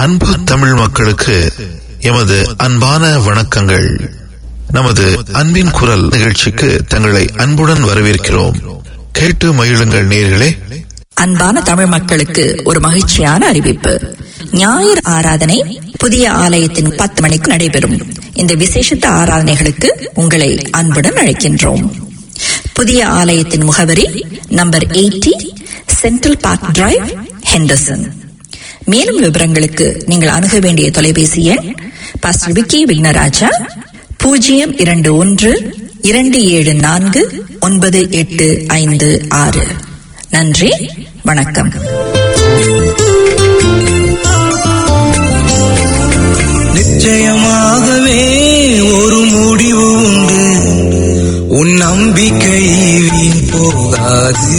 அன்பு தமிழ் மக்களுக்கு எமது அன்பான வணக்கங்கள் நமது அன்பின் குரல் நிகழ்ச்சிக்கு தங்களை அன்புடன் வரவேற்கிறோம் கேட்டு மகிழுங்கள் நேர்களே அன்பான தமிழ் மக்களுக்கு ஒரு மகிழ்ச்சியான அறிவிப்பு ஞாயிறு ஆராதனை புதிய ஆலயத்தின் பத்து மணிக்கு நடைபெறும் இந்த விசேஷத்த ஆராதனைகளுக்கு உங்களை அன்புடன் அழைக்கின்றோம் புதிய ஆலயத்தின் முகவரி number eighty central park drive Henderson மேலும் விவரங்களுக்கு நீங்கள் அணுக வேண்டிய தொலைபேசி எண் பாஸ்டர் விக்கி விக்னராஜா பூஜ்ஜியம் இரண்டு ஒன்று இரண்டு ஏழு நான்கு ஒன்பது எட்டு ஐந்து ஆறு நன்றி வணக்கம் நிச்சயமாகவே ஒரு முடிவு உண்டு உன் நம்பிக்கை வீண் போகாது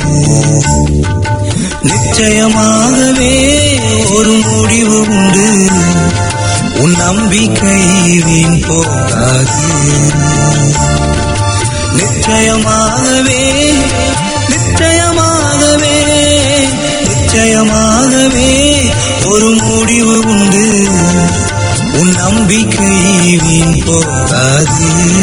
நிச்சயமாகவே ஒரு முடிவு உண்டு உன் நம்பிக்கை வீண் போகாது நிச்சயமாகவே நிச்சயமாகவே நிச்சயமாகவே ஒரு முடிவு உண்டு உன் நம்பிக்கை வீண் போகாது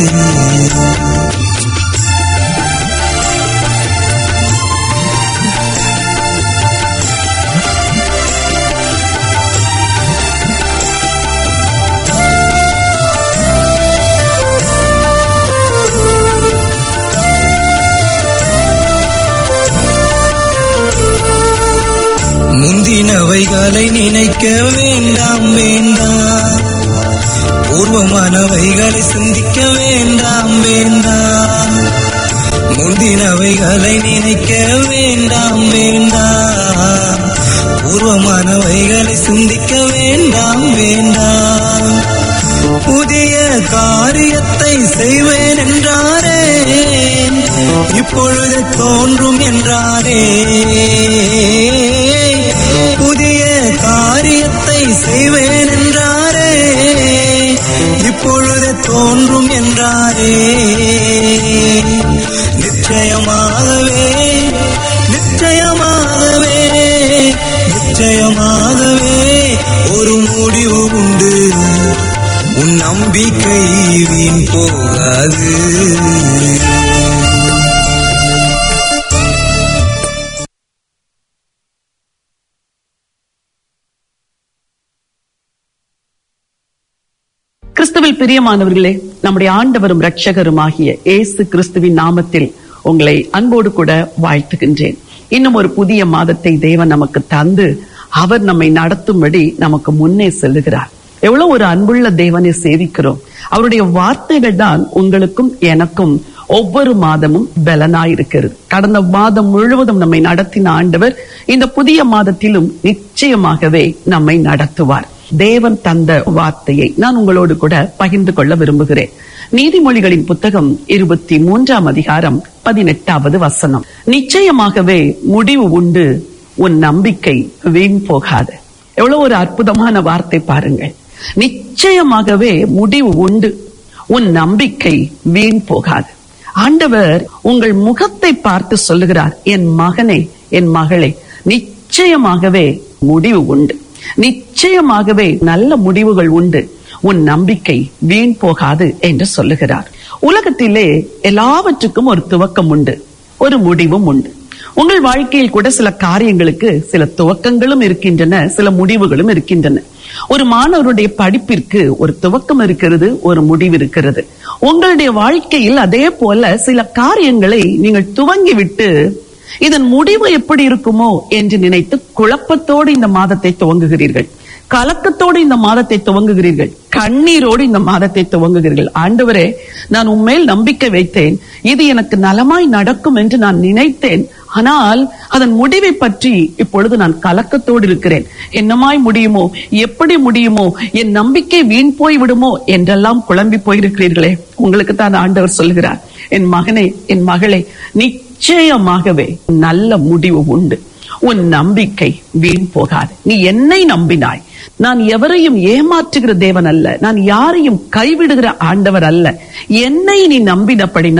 முந்தினவைகளை நினைக்க வேண்டாம் வேண்டாம் பூர்வமானவைகளை சிந்திக்க வேண்டாம் வேண்டாம் முந்தினவைகளை நினைக்க வேண்டாம் வேண்டாம் பூர்வமானவைகளை சிந்திக்க வேண்டாம் வேண்டாம் புதிய காரியத்தை செய்வேன் என்றாரே இப்பொழுது தோன்றும் என்றாரே புதிய காரியத்தை செய்வேன் என்றாரே இப்பொழுது தோன்றும் என்றாரே நிச்சயமாகவே நிச்சயமாகவே நிச்சயமாகவே ஒரு முடிவு உண்டு உன் நம்பிக்கை வீண் போகாது கிறிஸ்துவில் பிரியமானவர்களே நம்முடைய ஆண்டவரும் இரட்சகருமாகிய இயேசு கிறிஸ்துவின் நாமத்தில் உங்களை அன்போடு கூட வாழ்த்துகின்றேன் இன்னும் ஒரு புதிய மாதத்தை தேவன் நமக்கு தந்து அவர் நம்மை நடத்தும்படி நமக்கு முன்னே செல்லுகிறார் எவ்வளவு ஒரு அன்புள்ள தேவனை சேவிக்கிறோம் அவருடைய வார்த்தைகள் தான் உங்களுக்கும் எனக்கும் ஒவ்வொரு மாதமும் பலனாயிருக்கிறது கடந்த மாதம் முழுவதும் நம்மை நடத்தின ஆண்டவர் இந்த புதிய மாதத்திலும் நிச்சயமாகவே நம்மை நடத்துவார் தேவன் தந்த வார்த்தையை நான் உங்களோடு கூட பகிர்ந்து கொள்ள விரும்புகிறேன் நீதிமொழிகளின் புத்தகம் இருபத்தி மூன்றாம் அதிகாரம் பதினெட்டாவது வசனம் நிச்சயமாகவே முடிவு உண்டு உன் நம்பிக்கை வீண் போகாது எவ்வளவு ஒரு அற்புதமான வார்த்தை பாருங்கள் நிச்சயமாகவே முடிவு உண்டு உன் நம்பிக்கை வீண் போகாது ஆண்டவர் உங்கள் முகத்தை பார்த்து சொல்லுகிறார் என் மகனே என் மகளே நிச்சயமாகவே முடிவு உண்டு நிச்சயமாகவே நல்ல முடிவுகள் உண்டு உன் நம்பிக்கை வீண் போகாது என்று சொல்லுகிறார் உலகத்திலே எல்லாவற்றுக்கும் ஒரு துவக்கம் உண்டு ஒரு முடிவும் உண்டு உங்கள் வாழ்க்கையில் கூட சில காரியங்களுக்கு சில துவக்கங்களும் இருக்கின்றன சில முடிவுகளும் இருக்கின்றன ஒரு மாணவருடைய படிப்பிற்கு ஒரு துவக்கம் இருக்கிறது ஒரு முடிவு இருக்கிறது உங்களுடைய வாழ்க்கையில் அதே போல சில காரியங்களை நீங்கள் துவங்கிவிட்டு இதன் முடிவு எப்படி இருக்குமோ என்று நினைத்து குழப்பத்தோடு இந்த மாதத்தை துவங்குகிறீர்கள் கலக்கத்தோடு இந்த மாதத்தை துவங்குகிறீர்கள் கண்ணீரோடு இந்த மாதத்தை துவங்குகிறீர்கள் ஆண்டவரே நான் உண்மையில் நம்பிக்கை வைத்தேன் இது எனக்கு நலமாய் நடக்கும் என்று நான் நினைத்தேன் ஆனால் அதன் முடிவை பற்றி இப்பொழுது நான் கலக்கத்தோடு இருக்கிறேன் என்னமாய் முடியுமோ எப்படி முடியுமோ என் நம்பிக்கை வீண் போய் விடுமோ என்றெல்லாம் குழம்பி போயிருக்கிறீர்களே உங்களுக்கு தான் ஆண்டவர் சொல்கிறார் என் மகனே என் மகளே நிச்சயமாகவே நல்ல முடிவு உண்டு உன் நம்பிக்கை வீண் போகாது நீ என்னை நம்பினாய் நான் எவரையும் ஏமாற்றுகிற தேவன் அல்ல நான் யாரையும் கைவிடுகிற ஆண்டவர் அல்ல என்னை நீ நம்பினபடினால்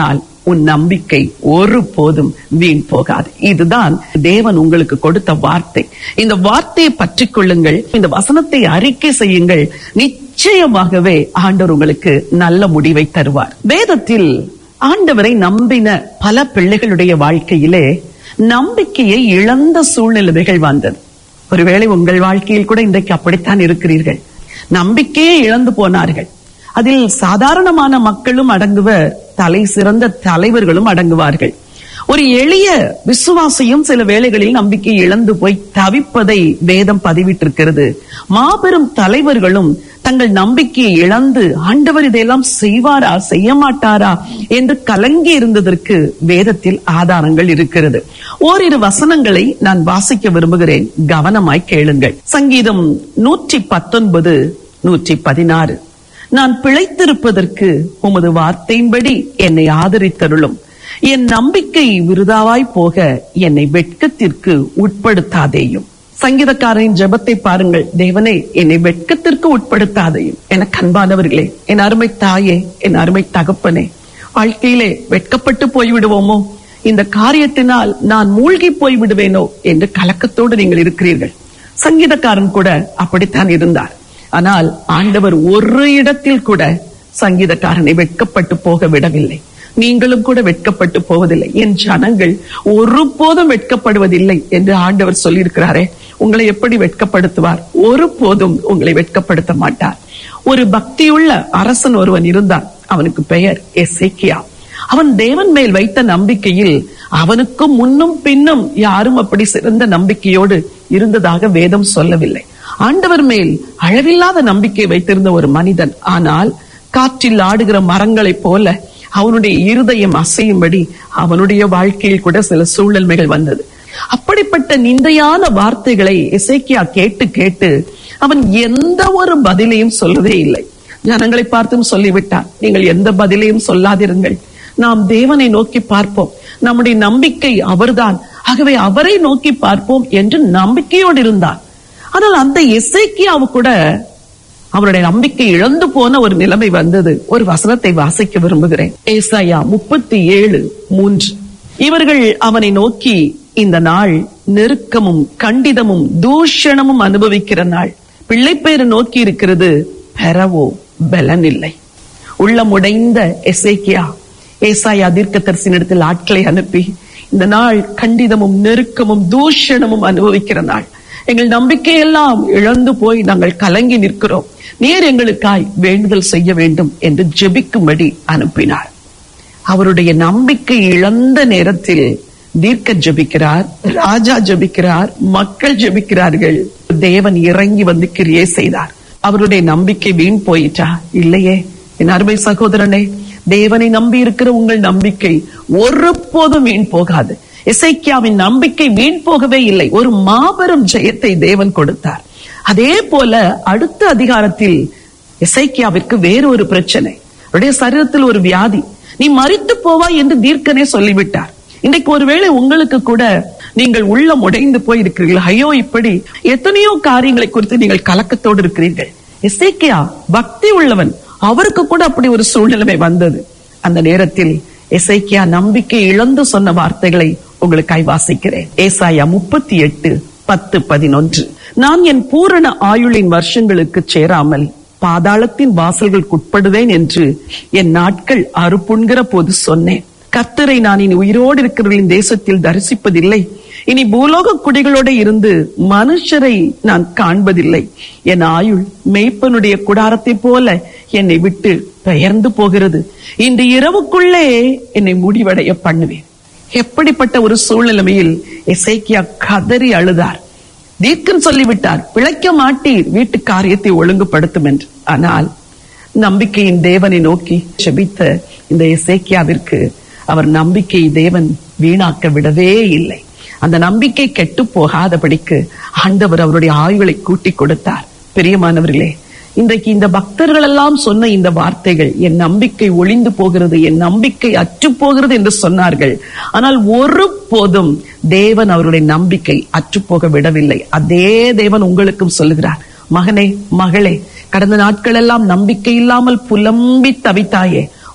உன் நம்பிக்கை ஒரு போதும் வீண் போகாது இதுதான் தேவன் உங்களுக்கு கொடுத்த வார்த்தை இந்த வார்த்தையை பற்றிக் கொள்ளுங்கள் இந்த வசனத்தை அறிக்கை செய்யுங்கள் நிச்சயமாகவே ஆண்டவர் உங்களுக்கு நல்ல முடிவை தருவார் வேதத்தில் ஆண்டவரை நம்பின பல பிள்ளைகளுடைய வாழ்க்கையிலே நம்பிக்கையை இழந்த சூழ்நிலைகள் வந்தது ஒருவேளை உங்கள் வாழ்க்கையில் கூட இன்றைக்கு அப்படித்தான் இருக்கிறீர்கள் நம்பிக்கையே இழந்து போனார்கள் அதில் சாதாரணமான மக்களும் அடங்குவர் தலை சிறந்த தலைவர்களும் அடங்குவார்கள் ஒரு எளிய விசுவாசியும் சில வேளைகளில் நம்பிக்கை இழந்து போய் தவிப்பதை வேதம் பதிவிட்டிருக்கிறது மாபெரும் தலைவர்களும் தங்கள் நம்பிக்கையை இழந்து ஆண்டவர் இதையெல்லாம் செய்வாரா செய்ய மாட்டாரா என்று கலங்கி இருந்ததற்கு வேதத்தில் ஆதாரங்கள் இருக்கிறது ஓரிரு வசனங்களை நான் வாசிக்க விரும்புகிறேன் கவனமாய் கேளுங்கள் சங்கீதம் நூற்றி பத்தொன்பது நூற்றி பதினாறு நான் பிழைத்திருப்பதற்கு உமது வார்த்தையின்படி என்னை ஆதரித்தருளும் என் நம்பிக்கை விருதாவாய் போக என்னை வெட்கத்திற்கு உட்படுத்தாதேயும் சங்கீதக்காரரின் ஜெபத்தை பாருங்கள் தேவனே என்னை வெட்கத்திற்கு உட்படுத்தாதையும் என கண்பானவர்களே என் அருமை தாயே என் அருமை தகப்பனே வாழ்க்கையிலே வெட்கப்பட்டு போய்விடுவோமோ இந்த காரியத்தினால் நான் மூழ்கி போய் விடுவேனோ என்று கலக்கத்தோடு நீங்கள் இருக்கிறீர்கள் சங்கீதக்காரன் கூட அப்படித்தான் இருந்தார் ஆனால் ஆண்டவர் ஒரு இடத்தில் கூட சங்கீதக்காரனை வெட்கப்பட்டு போக விடவில்லை நீங்களும் கூட வெட்கப்பட்டு போவதில்லை என் ஜனங்கள் ஒருபோதும் வெட்கப்படுவதில்லை என்று ஆண்டவர் சொல்லியிருக்கிறாரே உங்களை எப்படி வெட்கப்படுத்துவார் ஒருபோதும் உங்களை வெட்கப்படுத்த மாட்டார் ஒரு பக்தியுள்ள அரசன் ஒருவன் இருந்தான் அவனுக்கு பெயர் எசேக்கியா அவன் தேவன் மேல் வைத்த நம்பிக்கையில் அவனுக்கும் முன்னும் பின்னும் யாரும் அப்படி சிறந்த நம்பிக்கையோடு இருந்ததாக வேதம் சொல்லவில்லை ஆண்டவர் மேல் அளவில்லாத நம்பிக்கை வைத்திருந்த ஒரு மனிதன் ஆனால் காற்றில் ஆடுகிற மரங்களைப் போல அவனுடைய இருதயம் அசையும்படி அவனுடைய வாழ்க்கையில் கூட சில சூழ்நிலைகள் வந்தது அப்படிப்பட்ட நிந்தையான வார்த்தைகளை இசைக்கியா கேட்டு கேட்டு அவன் எந்த ஒரு பதிலையும் சொல்லவே இல்லை ஜனங்களை பார்த்தும் சொல்லிவிட்டான் நீங்கள் எந்த பதிலையும் சொல்லாதிருங்கள் நாம் தேவனை நோக்கி பார்ப்போம் நம்முடைய நம்பிக்கை அவர்தான் ஆகவே அவரை நோக்கி பார்ப்போம் என்று நம்பிக்கையோடு இருந்தான் ஆனால் அந்த இசைக்கியாவு கூட அவருடைய நம்பிக்கை இழந்து போன ஒரு நிலைமை வந்தது ஒரு வசனத்தை வாசிக்க விரும்புகிறேன் ஏசாயா முப்பத்தி ஏழு மூன்று இவர்கள் அவனை நோக்கி இந்த நாள் நெருக்கமும் கண்டிதமும் தூஷணமும் அனுபவிக்கிற நாள் பிள்ளைப்பேறு நோக்கி இருக்கிறது பெறவோ பலன் இல்லை உள்ளமுடைந்த எசேக்கியா ஏசாயா தீர்க்கதரிசனிடத்தில் ஆட்களை அனுப்பி இந்த நாள் கண்டிதமும் நெருக்கமும் தூஷணமும் அனுபவிக்கிற நாள் எங்கள் நம்பிக்கையெல்லாம் இழந்து போய் நாங்கள் கலங்கி நிற்கிறோம் நீர் எங்களுக்காய் வேண்டுதல் செய்ய வேண்டும் என்று ஜெபிக்கும்படி அனுப்பினார் அவருடைய நம்பிக்கை இழந்த நேரத்தில் தீர்க்க ஜெபிக்கிறார் ராஜா ஜெபிக்கிறார் மக்கள் ஜெபிக்கிறார்கள் தேவன் இறங்கி வந்து கிரியே செய்தார் அவருடைய நம்பிக்கை வீண் போயிட்டா இல்லையே என் அருமை சகோதரனே தேவனை நம்பி இருக்கிற உங்கள் நம்பிக்கை ஒருபோதும் வீண் போகாது இசைக்கியாவின் நம்பிக்கை வீண் போகவே இல்லை ஒரு மாபெரும் ஜெயத்தை தேவன் கொடுத்தார் அதே போல அடுத்த அதிகாரத்தில் இசைக்கியாவிற்கு வேறு ஒரு பிரச்சனை அவருடைய சரீரத்தில் ஒரு வியாதி நீ மறித்து போவாய் என்று தீர்க்கனே சொல்லிவிட்டார் இன்றைக்கு ஒருவேளை உங்களுக்கு கூட நீங்கள் உள்ள உடைந்து போய் இருக்கிறீர்கள் ஐயோ இப்படி எத்தனையோ காரியங்களை குறித்து நீங்கள் கலக்கத்தோடு இருக்கிறீர்கள் இசைக்கியா பக்தி உள்ளவன் அவருக்கு கூட அப்படி ஒரு சூழ்நிலைமை வந்தது அந்த நேரத்தில் எசைக்கியா நம்பிக்கை இழந்து சொன்ன வார்த்தைகளை உங்களுக்காய் வாசிக்கிறேன் ஏசாயா முப்பத்தி எட்டு பத்து பதினொன்று நான் என் பூரண ஆயுளின் வருஷங்களுக்கு சேராமல் பாதாளத்தின் வாசல்களுக்குட்படுவேன் என்று என் நாட்கள் அறுப்புண்கிற போது சொன்னேன் கர்த்தரை நான் இனி உயிரோடு இருக்கிறவர்களின் தேசத்தில் தரிசிப்பதில்லை இனி பூலோக குடிகளோட இருந்து மனுஷரை நான் காண்பதில்லை என் ஆயுள் மெய்ப்பனுடைய குடாரத்தை போல என்னை விட்டு பெயர்ந்து போகிறது இன்று இரவுக்குள்ளே என்னை முடிவடைய பண்ணுவேன் எப்படிப்பட்ட ஒரு சூழ்நிலைமையில் எசேக்கியா கதறி அழுதார் தீர்க்கன் சொல்லிவிட்டார் பிழைக்க மாட்டீர் வீட்டு காரியத்தை ஒழுங்குபடுத்தும் என்று ஆனால் நம்பிக்கையின் தேவனை நோக்கி செபித்த இந்த எசேக்கியாவிற்கு அவர் நம்பிக்கை தேவன் வீணாக்க விடவே இல்லை அந்த நம்பிக்கை கெட்டு போகாதபடிக்கு ஆண்டவர் அவருடைய ஆயுளை கூட்டி கொடுத்தார் பெரியமானவர்களே இன்றைக்கு இந்த பக்தர்கள் எல்லாம் சொன்ன இந்த வார்த்தைகள் என் நம்பிக்கை ஒளிந்து போகிறது என் நம்பிக்கை அற்று போகிறது என்று சொன்னார்கள் ஆனால் ஒரு போதும் தேவன் அவருடைய நம்பிக்கை அற்று போக விடவில்லை அதே தேவன் உங்களுக்கும் சொல்லுகிறார் மகனே மகளே கடந்த நாட்கள் எல்லாம் நம்பிக்கை இல்லாமல் புலம்பி தவித்தாயே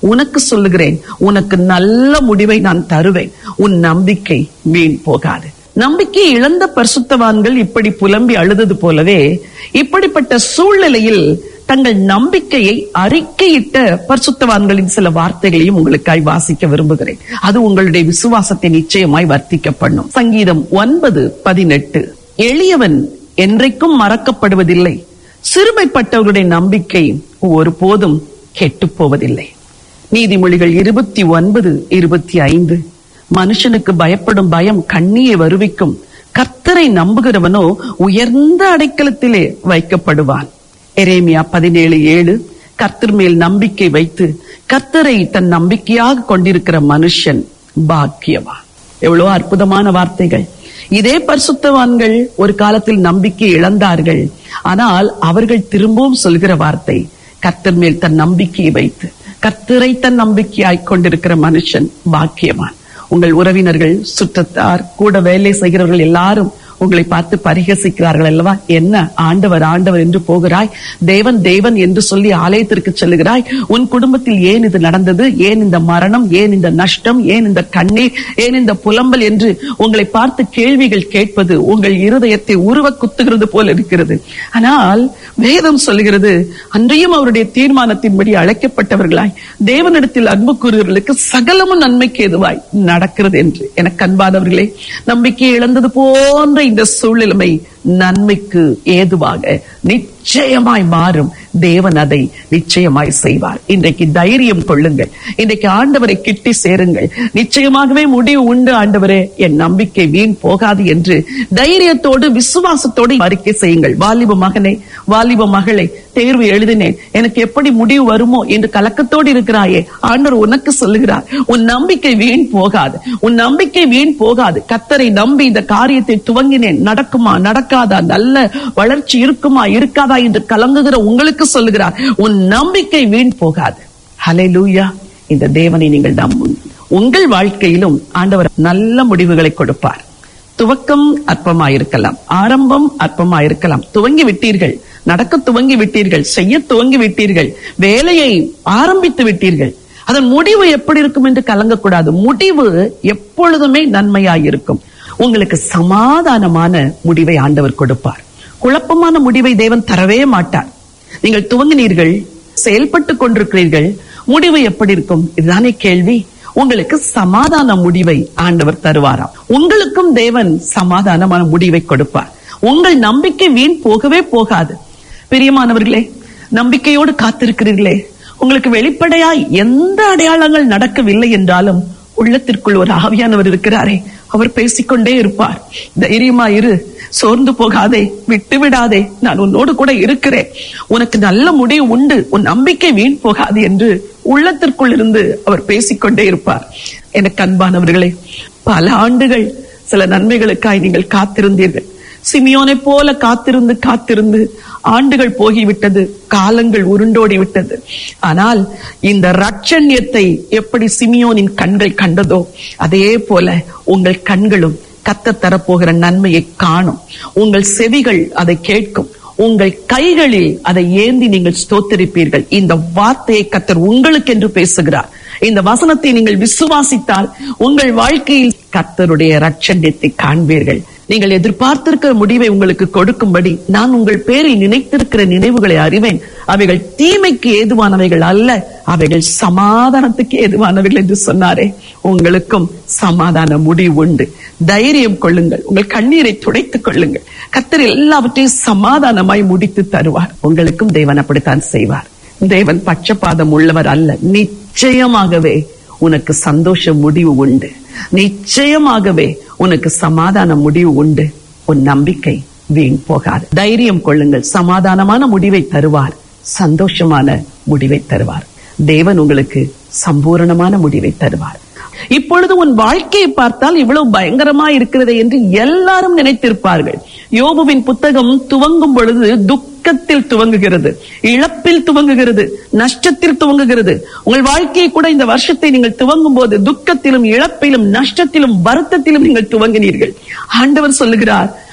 உனக்கு சொல்லுகிறேன் உனக்கு நல்ல முடிவை நான் தருவேன் உன் நம்பிக்கை வீண் போகாது நம்பிக்கை இழந்த பரிசுத்தவான்கள் இப்படி புலம்பி அழுதது போலவே இப்படிப்பட்ட சூழ்நிலையில் தங்கள் நம்பிக்கையை அறிக்கையிட்ட பரிசுத்தவான்களின் சில வார்த்தைகளையும் உங்களுக்காய் வாசிக்க விரும்புகிறேன் அது உங்களுடைய விசுவாசத்தை நிச்சயமாய் வர்த்திக்க பண்ணும் சங்கீதம் ஒன்பது பதினெட்டு எளியவன் என்றைக்கும் மறக்கப்படுவதில்லை சிறுமைப்பட்டவர்களுடைய நம்பிக்கை ஒருபோதும் கெட்டுப் போவதில்லை நீதிமொழிகள் இருபத்தி ஒன்பது இருபத்தி ஐந்து மனுஷனுக்கு பயப்படும் பயம் கண்ணியை வருவிக்கும் கர்த்தரை நம்புகிறவனோ உயர்ந்த அடைக்கலத்திலே வைக்கப்படுவான் எரேமியா பதினேழு ஏழு கர்த்தர் மேல் நம்பிக்கை வைத்து கர்த்தரை தன் நம்பிக்கையாக கொண்டிருக்கிற மனுஷன் பாக்கியவான் எவ்வளவு அற்புதமான வார்த்தைகள் இதே பரிசுத்தவான்கள் ஒரு காலத்தில் நம்பிக்கை இழந்தார்கள் ஆனால் அவர்கள் திரும்பவும் சொல்கிற வார்த்தை கர்த்தர் மேல் தன் நம்பிக்கையை வைத்து கர்த்தரை தன் நம்பிக்கையாய் கொண்டிருக்கிற மனுஷன் பாக்கியவான் உங்கள் உறவினர்கள் சுற்றத்தார் கூட வேலை செய்கிறவர்கள் எல்லாரும் உங்களை பார்த்து பரிகசிக்கிறார்கள் அல்லவா என்ன ஆண்டவர் ஆண்டவர் என்று போகிறாய் தேவன் தேவன் என்று சொல்லி ஆலயத்திற்கு செல்லுகிறாய் உன் குடும்பத்தில் ஏன் இது நடந்தது ஏன் இந்த மரணம் ஏன் இந்த நஷ்டம் ஏன் இந்த கண்ணீர் ஏன் இந்த புலம்பல் என்று உங்களை பார்த்து கேள்விகள் கேட்பது உங்கள் இருதயத்தை உருவ குத்துகிறது போல இருக்கிறது ஆனால் வேதம் சொல்லுகிறது அன்றையும் அவருடைய தீர்மானத்தின்படி அழைக்கப்பட்டவர்களாய் தேவனிடத்தில் அன்பு கூறுகிறவர்களுக்கு சகலமும் நன்மைக்கு எதுவாய் நடக்கிறது என்று எனக்கு அன்பானவர்களே நம்பிக்கை இழந்தது போன்ற இந்த சூழ்நிலைமை நன்மைக்கு ஏதுவாக நிச்சயமாய் மாறும் தேவன் அதை நிச்சயமாய் செய்வார் இன்றைக்கு தைரியம் கொள்ளுங்கள் இன்றைக்கு ஆண்டவரை கிட்டி சேருங்கள் நிச்சயமாகவே முடிவு உண்டு ஆண்டவரே என் நம்பிக்கை வீண் போகாது என்று தைரியத்தோடு விசுவாசத்தோடு அறிக்கை செய்யுங்கள் வாலிப மகனே வாலிப மகளே தேர்வு எழுதினேன் எனக்கு எப்படி முடிவு வருமோ என்று கலக்கத்தோடு இருக்கிறாயே ஆண்டவர் உனக்கு சொல்லுகிறார் உன் நம்பிக்கை வீண் போகாது உன் நம்பிக்கை வீண் போகாது கத்தரை நம்பி இந்த காரியத்தை துவங்கினேன் நடக்குமா நடக்காதா நல்ல வளர்ச்சி இருக்குமா இருக்காதா என்று கலங்குகிற உங்களுக்கு சொல்லுகிறார் உன் நம்பிக்கை வீண் போகாது ஹalleluya இந்த தேவனை நீங்கள் நம்புங்கள் உங்கள் வாழ்க்கையிலும் ஆண்டவர் நல்ல முடிவுகளை கொடுப்பார் துவக்கம் அற்பமாயிருக்கலாம் ஆரம்பம் அற்பமாயிருக்கலாம் துவங்கி விட்டீர்கள் நடக்க துவங்கி விட்டீர்கள் செய்ய துவங்கி விட்டீர்கள் வேலையை ஆரம்பித்து விட்டீர்கள் அதன் முடிவு எப்படி இருக்கும் என்று கலங்கக்கூடாது முடிவு எப்பொழுதுமே நன்மையாயிருக்கும் உங்களுக்கு சமாதானமான முடிவை ஆண்டவர் கொடுப்பார் குழப்பமான முடிவை தேவன் தரவே மாட்டார் நீங்கள் துவங்கினீர்கள் செயல்பட்டு கொண்டிருக்கிறீர்கள் முடிவு எப்படி இருக்கும் இதுதானே கேள்வி உங்களுக்கு சமாதான முடிவை ஆண்டவர் தருவாராம் உங்களுக்கும் தேவன் சமாதானமான முடிவை கொடுப்பார் உங்கள் நம்பிக்கை வீண் போகவே போகாது பிரியமானவர்களே நம்பிக்கையோடு காத்திருக்கிறீர்களே உங்களுக்கு வெளிப்படையாய் எந்த அடையாளங்கள் நடக்கவில்லை என்றாலும் உள்ளத்திற்குள் ஒரு ஆவியானவர் இருக்கிறாரே அவர் பேசிக்கொண்டே இருப்பார் தைரியமா இரு சோர்ந்து போகாதே விட்டு விடாதே நான் உன்னோடு கூட இருக்கிறேன் உனக்கு நல்ல முடிவு உண்டு உன் நம்பிக்கை வீண் போகாது என்று உள்ளத்திற்குள் இருந்து அவர் பேசிக்கொண்டே இருப்பார் எனக்கு அன்பானவர்களே பல ஆண்டுகள் சில நன்மைகளுக்காய் நீங்கள் காத்திருந்தீர்கள் சிமியோனை போல காத்திருந்து காத்திருந்து ஆண்டுகள் போகிவிட்டது காலங்கள் உருண்டோடி விட்டது ஆனால் இந்த ரட்சண்யத்தை எப்படி சிமியோனின் கண்கள் கண்டதோ அதே போல உங்கள் கண்களும் கத்த தரப்போகிற நன்மையை காணும் உங்கள் செவிகள் அதை கேட்கும் உங்கள் கைகளில் அதை ஏந்தி நீங்கள் ஸ்தோத்தரிப்பீர்கள் இந்த வார்த்தையை கத்தர் உங்களுக்கு என்று பேசுகிறார் இந்த வசனத்தை நீங்கள் விசுவாசித்தால் உங்கள் வாழ்க்கையில் கத்தருடைய ரட்சண்யத்தை காண்பீர்கள் நீங்கள் எதிர்பார்த்திருக்கிற முடிவை உங்களுக்கு கொடுக்கும்படி நான் உங்கள் பேரில் நினைத்திருக்கிற நினைவுகளை அறிவேன் அவைகள் தீமைக்கு ஏதுவானவைகள் அல்ல அவைகள் சமாதானத்துக்கு ஏதுவானவைகள் என்று சொன்னாரே உங்களுக்கும் சமாதான முடிவு உண்டு தைரியம் கொள்ளுங்கள் உங்கள் கண்ணீரை துடைத்துக் கொள்ளுங்கள் கத்தர் எல்லாவற்றையும் சமாதானமாய் முடித்து தருவார் உங்களுக்கும் தேவன் அப்படித்தான் செய்வார் தேவன் பட்சபாதம் உள்ளவர் அல்ல நிச்சயமாகவே உனக்கு சந்தோஷ முடிவு உண்டு நிச்சயமாகவே உனக்கு சமாதான முடிவு உண்டு உன் நம்பிக்கை வீண் போகாது தைரியம் கொள்ளுங்கள் சமாதானமான முடிவை தருவார் சந்தோஷமான முடிவை தருவார் தேவன் உங்களுக்கு சம்பூரணமான முடிவை தருவார் இப்பொழுது உன் வாழ்க்கையை பார்த்தால் இவ்வளவு பயங்கரமா இருக்கிறது என்று எல்லாரும் நினைத்திருப்பார்கள் யோபுவின் புத்தகம் துவங்கும் பொழுது துக்கத்தில் துவங்குகிறது இழப்பில் துவங்குகிறது நஷ்டத்தில் துவங்குகிறது உங்கள் வாழ்க்கையை கூட இந்த வருஷத்தை நீங்கள் துவங்கும் போது துக்கத்திலும் இழப்பிலும் நஷ்டத்திலும் வருத்தத்திலும் நீங்கள் துவங்கினீர்கள் ஆண்டவர் சொல்லுகிறார்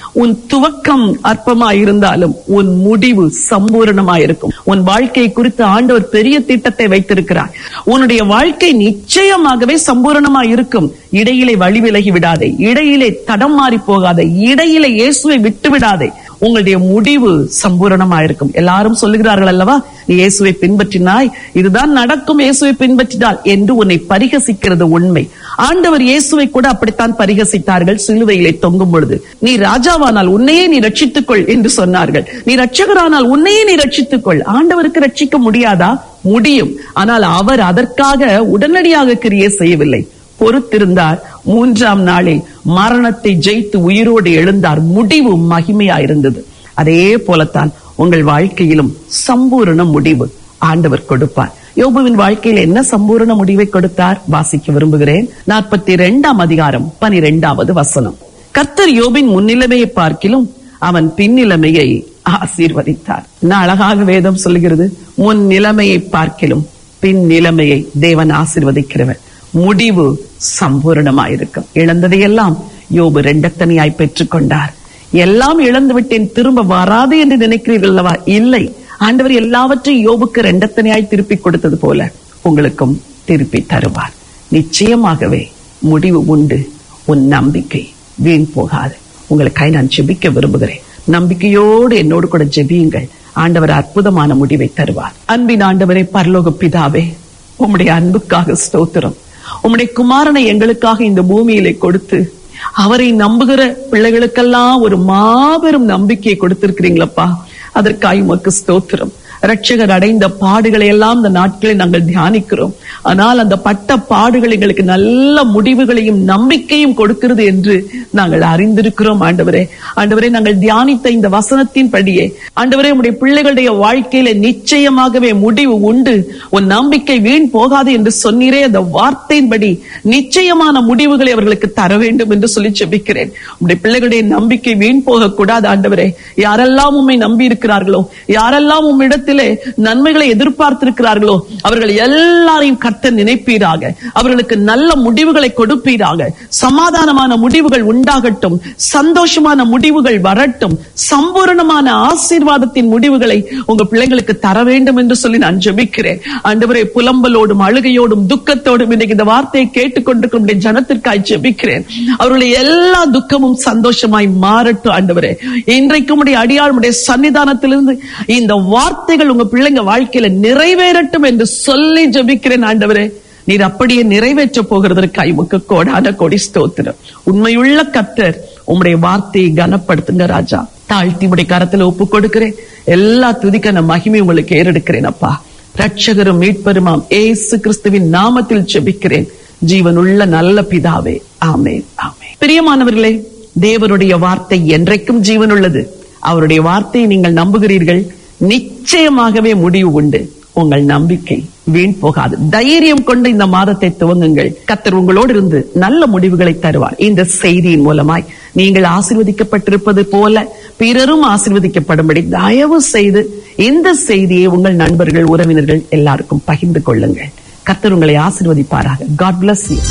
உன் துவக்கம் அற்பமா இருந்தாலும் உன் முடிவு சம்பூரணமா இருக்கும் உன் வாழ்க்கையை குறித்து ஆண்டவர் பெரிய திட்டத்தை வைத்திருக்கிறார் உன்னுடைய வாழ்க்கை நிச்சயமாகவே சம்பூரணமா இருக்கும் இடையிலே வழி விலகி விடாதே இடையிலே தடம் மாறி போகாதே இடையிலே இயேசுவை விட்டு விடாதே உங்களுடைய முடிவு சம்பூரணமா இருக்கும் எல்லாரும் சொல்லுகிறார்கள் அல்லவா நீ இயேசுவை பின்பற்றினாய் இதுதான் நடக்கும் இயேசுவை பின்பற்றினால் என்று உன்னை பரிகசிக்கிறது உண்மை ஆண்டவர் இயேசுவை கூட அப்படித்தான் பரிகசித்தார்கள் சிலுவையிலே தொங்கும் பொழுது நீ ராஜாவானால் உன்னையே நீ ரட்சித்துக் கொள் என்று சொன்னார்கள் நீ ரட்சகரானால் உன்னையே நீ ரட்சித்துக் கொள் ஆண்டவருக்கு ரட்சிக்க முடியாதா முடியும் ஆனால் அவர் அதற்காக உடனடியாக கிரியை செய்யவில்லை பொறுத்திருந்தார் மூன்றாம் நாளில் மரணத்தை ஜெயித்து உயிரோடு எழுந்தார் முடிவு மகிமையாயிருந்தது அதே போலத்தான் உங்கள் வாழ்க்கையிலும் சம்பூரண முடிவு ஆண்டவர் கொடுப்பார் யோபுவின் வாழ்க்கையில் என்ன சம்பூரண முடிவை கொடுத்தார் வாசிக்க விரும்புகிறேன் நாற்பத்தி இரண்டாம் அதிகாரம் பனிரெண்டாவது வசனம் கர்த்தர் யோபின் முன்னிலைமையை பார்க்கிலும் அவன் பின்னிலைமையை ஆசீர்வதித்தார் என்ன அழகாக வேதம் சொல்லுகிறது முன் நிலைமையை பார்க்கிலும் பின் நிலைமையை தேவன் ஆசீர்வதிக்கிறவர் முடிவு சம்பூரணமாயிருக்கும் இழந்ததையெல்லாம் யோபு ரெண்டத்தனையாய் பெற்றுக் கொண்டார் எல்லாம் இழந்து விட்டேன் திரும்ப வராது என்று நினைக்கிறீர்கள் அல்லவா இல்லை ஆண்டவர் எல்லாவற்றையும் யோபுக்கு ரெண்டத்தனையாய் திருப்பி கொடுத்தது போல உங்களுக்கும் திருப்பி தருவார் நிச்சயமாகவே முடிவு உண்டு உன் நம்பிக்கை வீண் போகாது உங்களுக்காய் நான் ஜெபிக்க விரும்புகிறேன் நம்பிக்கையோடு என்னோடு கூட ஜெபியுங்கள் ஆண்டவர் அற்புதமான முடிவை தருவார் அன்பின் ஆண்டவரே பரலோக பிதாவே உம்முடைய அன்புக்காக ஸ்தோத்திரம் உம்முடைய குமாரனை எங்களுக்காக இந்த பூமியிலே கொடுத்து அவரை நம்புகிற பிள்ளைகளுக்கெல்லாம் ஒரு மாபெரும் நம்பிக்கையை கொடுத்திருக்கிறீங்களப்பா அதற்காக உமக்கு ஸ்தோத்திரம் ரட்சகர் அடைந்த பாடுகளை எல்லாம் இந்த நாட்களில் நாங்கள் தியானிக்கிறோம் ஆனால் அந்த பட்ட பாடுகள் எங்களுக்கு நல்ல முடிவுகளையும் நம்பிக்கையும் கொடுக்கிறது என்று நாங்கள் அறிந்திருக்கிறோம் ஆண்டவரே ஆண்டவரே நாங்கள் தியானித்த இந்த வசனத்தின் படியே ஆண்டவரே உடைய பிள்ளைகளுடைய வாழ்க்கையில நிச்சயமாகவே முடிவு உண்டு உன் நம்பிக்கை வீண் போகாது என்று சொன்னீரே அந்த வார்த்தையின்படி நிச்சயமான முடிவுகளை அவர்களுக்கு தர வேண்டும் என்று சொல்லி ஜெபிக்கிறேன் உடைய பிள்ளைகளுடைய நம்பிக்கை வீண் போகக்கூடாது ஆண்டவரே யாரெல்லாம் உம்மை நம்பி இருக்கிறார்களோ யாரெல்லாம் உம்மிடத்திலே நன்மைகளை எதிர்பார்த்திருக்கிறார்களோ அவர்கள் எல்லாரையும் கர்த்தர் நினைப்பீராக அவர்களுக்கு நல்ல முடிவுகளை கொடுப்பீராக சமாதானமான முடிவுகள் உண்டாகட்டும் சந்தோஷமான முடிவுகள் வரட்டும் சம்பூரணமான ஆசீர்வாதத்தின் முடிவுகளை உங்க பிள்ளைங்களுக்கு தர வேண்டும் என்று சொல்லி நான் ஜெபிக்கிறேன் ஆண்டவரே புலம்பலோடும் அழுகையோடும் துக்கத்தோடும் இன்னைக்கு இந்த வார்த்தையை கேட்டுக்கொண்டிருக்கும் உம்முடைய ஜனத்திற்காய் ஜெபிக்கிறேன் அவருடைய எல்லா துக்கமும் சந்தோஷமாய் மாறட்டும் ஆண்டவரே இன்றைக்கு உடைய அடியாளுடைய சன்னிதானத்திலிருந்து இந்த வார்த்தைகள் உங்க பிள்ளைங்க வாழ்க்கையில நிறைவேறட்டும் என்று சொல்லி ஜெபிக்கிறேன் ஆண்டவரே நீர் அப்படியே நிறைவேற்ற போகிறதற்காய் உமக்கு கோடான கொடி ஸ்தோத்திரம் உண்மையுள்ள கத்தர் உம்முடைய வார்த்தையை கனப்படுத்துங்க ராஜா தாழ்த்தி உடைய கரத்துல ஒப்பு கொடுக்கிறேன் எல்லா துதிக்கான மகிமை உங்களுக்கு ஏறெடுக்கிறேன் அப்பா ரட்சகரும் மீட்பெருமாம் ஏசு கிறிஸ்துவின் நாமத்தில் ஜெபிக்கிறேன் ஜீவனுள்ள நல்ல பிதாவே ஆமென் ஆமென் பிரியமானவர்களே தேவனுடைய வார்த்தை என்றைக்கும் ஜீவனுள்ளது அவருடைய வார்த்தையை நீங்கள் நம்புகிறீர்கள் நிச்சயமாகவே முடிவு உண்டு உங்கள் நம்பிக்கை வீண் போகாது தைரியம் கொண்டு இந்த மாதத்தை துவங்குங்கள் கத்தர் உங்களோடு இருந்து நல்ல முடிவுகளை தருவார் இந்த செய்தியின் மூலமாய் நீங்கள் ஆசீர்வதிக்கப்பட்டிருப்பது போல பிறரும் ஆசீர்வதிக்கப்படும்படி தயவு செய்து இந்த செய்தியை உங்கள் நண்பர்கள் உறவினர்கள் எல்லாருக்கும் பகிர்ந்து கொள்ளுங்கள் கத்தர் உங்களை ஆசீர்வதிப்பாராக காட் bless you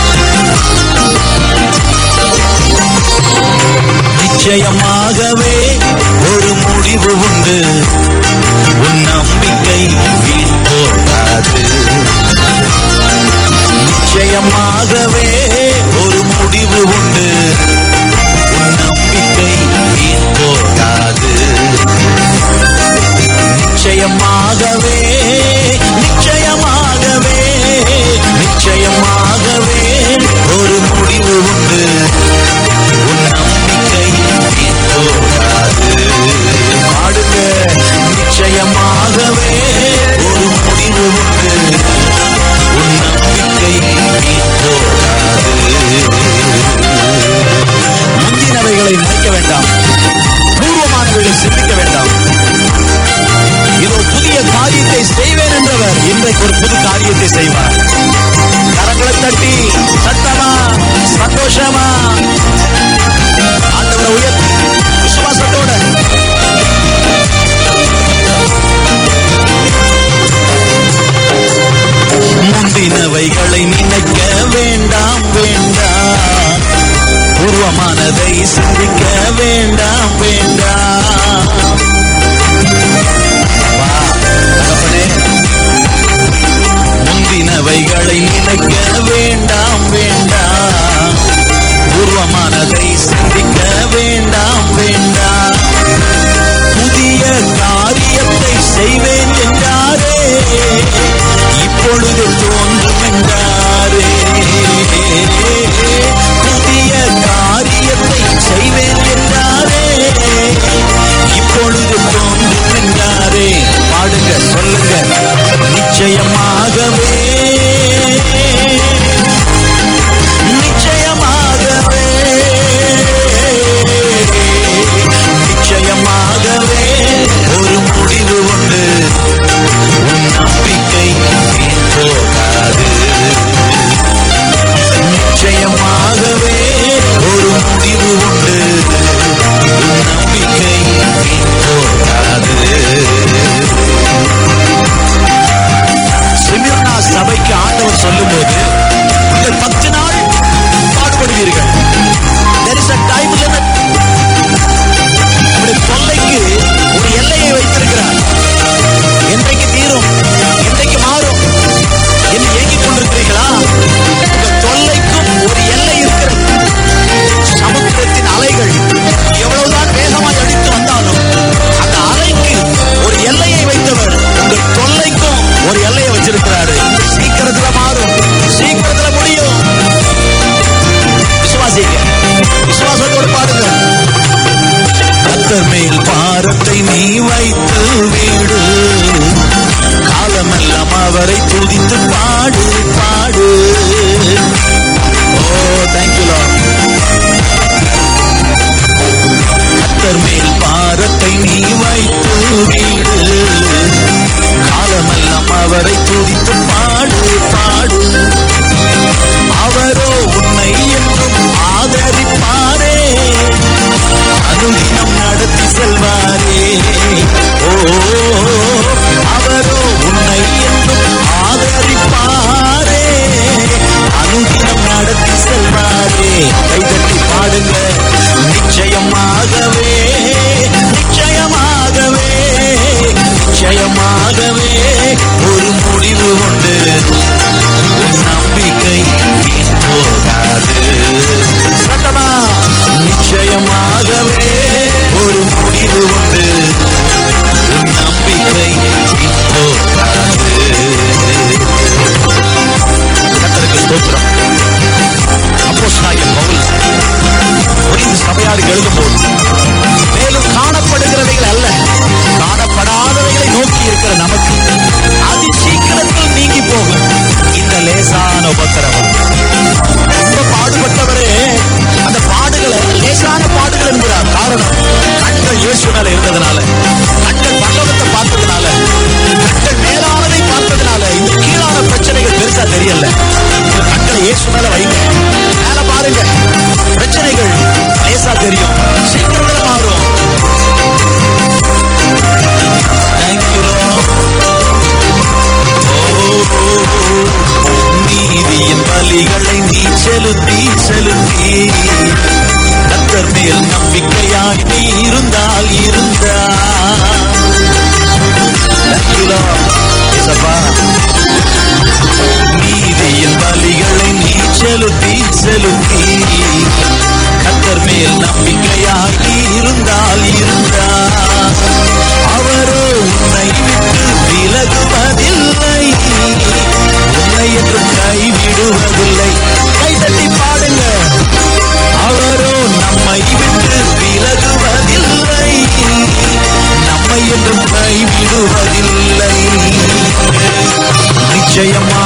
நிச்சயமாகவே ஒரு முடிவு உண்டு உன் நம்பிக்கை வீண் போகாது நிச்சயமாகவே ஒரு முடிவு உண்டு உன் நம்பிக்கை வீண் போகாது நிச்சயமாகவே நிச்சயமாகவே நிச்சயமாகவே ஒரு முடிவு உண்டு உன் நம்பிக்கை வீண் போகாது பாடுங்க நிச்சயமாகவே ஒரு முடிவு உண்டு உன் நம்பிக்கை வீண் போகாது முந்தினவைகளை நினைக்க வேண்டாம் பூர்வமானவைகளை சிந்திக்க வேண்டாம் இதோ புதிய காரியத்தை செய்வேன் என்றவர் இன்றைக்கு ஒரு புது காரியத்தை செய்வார் கரங்களை தட்டி சத்தமா சந்தோஷமா ஆண்டவரை உயர்த்தி விசுவாசத்தோட முந்தினவைகளை நினைக்க வேண்டாம் வேண்டாம் பூர்வமானதை சிந்திக்க வேண்டாம் வேண்டாம் வா, தகப்பனே. முந்தினவைகளை நினைக்க வேண்டாம் வேண்டாம் பூர்வமானதை சிந்திக்க வேண்டாம் வேண்டாம் புதிய காரியத்தை செய்வேன் என்றாரே இப்பொழுது தோன்றும் என்றாரே புதிய காரியத்தை செய்வேன் என்றாரே இப்பொழுது தோன்றும் என்றாரே பாடுங்க சொல்லுங்க நிச்சயமாகவே நிச்சயமாகவே நிச்சயமாகவே ஒரு முடிவு உண்டு உன் நம்பிக்கை வீண் போகாது நிச்சயமாகவே ஒரு முடிவு உண்டு உன் நம்பிக்கை வீண் போகாது சிமிர்னா சபைக்கு ஆண்டவர் சொல்லும்போது நீங்கள் பத்து நாள் பாடுபடுவீர்கள் there is a time limit உங்களுடைய தொல்லைக்கு ஒரு எல்லையை வைத்திருக்கிறார் என்றைக்கு தீரும் என்றைக்கு மாறும் என்று ஏங்கிக் கொண்டிருக்கிறீர்களா உங்கள் தொல்லைக்கும் ஒரு எல்லை இருக்கிறது சமுத்திரத்தின் அலைகள் எவ்வளவுதான் வேகமாய் அடித்து வந்தாலும் அந்த அலைக்கு ஒரு எல்லையை வைத்தவர் உங்கள் தொல்லைக்கும் ஒரு எல்லையை வச்சிருக்கிறாரு சீக்கிரத்துல மாறும் சீக்கிரத்துல முடியும் விசுவாசிங்க விசுவாசத்தோடு பாடுங்க கத்தர் மேல் பாரத்தை நீ வைத்து வீடு காலமெல்லாம் அவரை துதித்து பாடு பாடு ஓ தேங்க்யூ கத்தர் மேல் பாரத்தை நீ வைத்து வீடு காலமெல்லாம் அவரை துதித்து பாடு பாடு அவரோ உன்னை என்றும் ஆதரிப்பாரே அனுதினம் நடத்தி செல்வாரே ஓ அவரோ உன்னை என்றும் ஆதரிப்பாரே அனுதினம் நடத்தி செல்வாரே கைதட்டி பாடுங்க நிச்சயமாகவே நிச்சயமாகவே நிச்சயமாகவே ஒரு முடிவு உண்டு உன் நம்பிக்கை வீண் போகாது சத்தமா நிச்சயமாகவே ஒரு முடிவு உண்டு உன் நம்பிக்கை வீண் போகாது கர்த்தருக்கு ஸ்தோத்திரம் அப்போஸ்தலனாகிய பவுல் கொரிந்து சபையாருக்கு எழுதும்போது மேலும் காணப்படுகிறவைகள் அல்ல காணப்படாதவைகளை நோக்கி இருக்கிற நமக்கு அதி சீக்கிரத்தில் நீங்கி போகும் இந்த லேசான உபத்திரவம் ரொம்ப பாடுபட்டவரே அந்த பாடுகளை லேசான பாடுகள் என்கிறார் காரணம் கண்கள் இயேசு மேல இருந்ததுனால கண்கள் பல்லவத்தை பார்த்ததுனால கண்கள் மேலானதை பார்த்ததுனால இந்த கீழான பிரச்சனைகள் பெருசா தெரியல உங்க கண்களை இயேசு மேல வைங்க மேல பாருங்க பிரச்சனைகள் லேசா தெரியும் சீக்கிரத்துல மாறும் Thank you, Lord. நீதியின் பலிகளை நீ செலுத்தி செலுத்தி கத்தர் மேல் நம்பிக்கையாய் நீ இருந்தால் இருந்தா Thank you, Lord. இயேசப்பா. நீதியின் பலிகளை நீ செலுத்தி செலுத்தி கத்தர் மேல் நம்பிக்கையாய் நீ இருந்தால் இருந்தா அவரோ உன்னை விட்டு விலகுவதில்லை உன்னை என்றும் கைவிடுவதில்லை கைதட்டி பாடுங்க அவரோ நம்மை விட்டு விலகுவதில்லை நம்மை என்றும் கைவிடுவதில்லை நிச்சயமா